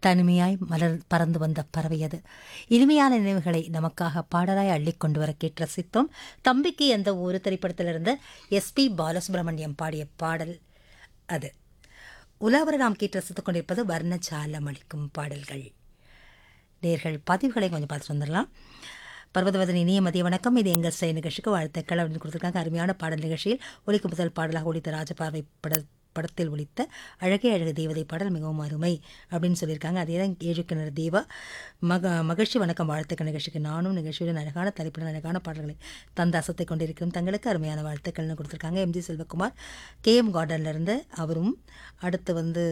தனிமையாய் மலர் பறந்து வந்த பறவை அது இனிமையான நினைவுகளை நமக்காக பாடலாய் அள்ளிக் கொண்டு வர கேட்டு ரசித்தோம் தம்பிக்கு எந்த ஒரு திரைப்படத்திலிருந்து எஸ்பி பாலசுப்ரமணியம் பாடிய பாடல் அது உலாவர நாம் கேட்டு ரசித்துக் கொண்டிருப்பது வர்ணஜாலம் அளிக்கும் பாடல்கள் நேர்கள் பதிவுகளை கொஞ்சம் பார்த்துட்டு வந்துடலாம் பர்வதவதன் இனிய மதிய வணக்கம் இது எங்கள் ஸ்டை நிகழ்ச்சிக்கு வாழ்த்துக்கள் அப்படின்னு கொடுத்துருக்காங்க அருமையான பாடல் நிகழ்ச்சியில் ஒலிக்கு முதல் பாடலாக ஒலித்த ராஜபார்வை பட படத்தில் ஒலித்த அழகே அழகு தேவதை பாடல் மிகவும் அருமை அப்படின்னு சொல்லியிருக்காங்க அதே தான் ஏழுக்கிணறு தேவா மக மகிழ்ச்சி வணக்கம் வாழ்த்துக்கள் நிகழ்ச்சிக்கு நானும் நிகழ்ச்சியுடன் அழகான தலைப்புடன் அழகான பாடல்களை தந்த அசத்தை கொண்டிருக்கிறோம் தங்களுக்கு அருமையான வாழ்த்துக்கள்னு கொடுத்துருக்காங்க எம்ஜி செல்வகுமார் கே எம் கார்டன்லேருந்து அவரும் அடுத்து வந்து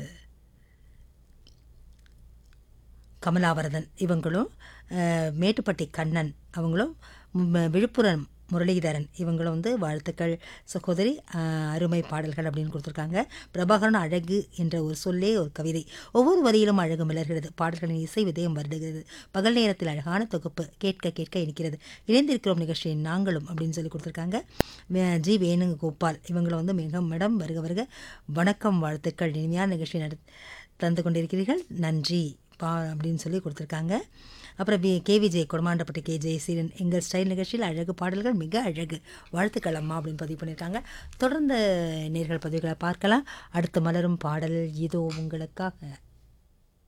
கமலாவரதன் இவங்களும் அஹ், மேட்டுப்பட்டி கண்ணன் அவங்களும் ம், விழுப்புரம் முரளிதரன் இவங்களும் வந்து வாழ்த்துக்கள் சகோதரி அஹ், அருமை பாடல்கள் அப்படின்னு கொடுத்துருக்காங்க பிரபாகரன் அழகு என்ற ஒரு சொல்லே ஒரு கவிதை ஒவ்வொரு வரியிலும் அழகு மலர்கிறது பாடல்களின் இசை விதயம் வருடுகிறது பகல் நேரத்தில் அழகான தொகுப்பு கேட்க கேட்க இனிக்கிறது இணைந்திருக்கிறோம் நிகழ்ச்சியின் நாங்களும் அப்படின்னு சொல்லி கொடுத்துருக்காங்க வே- ஜி வேணுங்க கோபால் இவங்களும் வந்து மிக மேடம் வருக வருக வணக்கம் வாழ்த்துக்கள் இனிமையான நிகழ்ச்சி நட தந்து கொண்டிருக்கிறீர்கள் நன்றி பா அப்படின்னு சொல்லி கொடுத்துருக்காங்க அப்புறம் V K Vijay Kodamandapatti K Jayaseelan எங்கள் ஸ்டைல் நிகழ்ச்சியில் அழகு பாடல்கள் மிக அழகு வாழ்த்துக்கள் அம்மா அப்படின்னு பதிவு பண்ணியிருக்காங்க தொடர்ந்து நேர்கள் பதிவுகளை பார்க்கலாம் அடுத்து மலரும் பாடல் இதோ உங்களுக்காக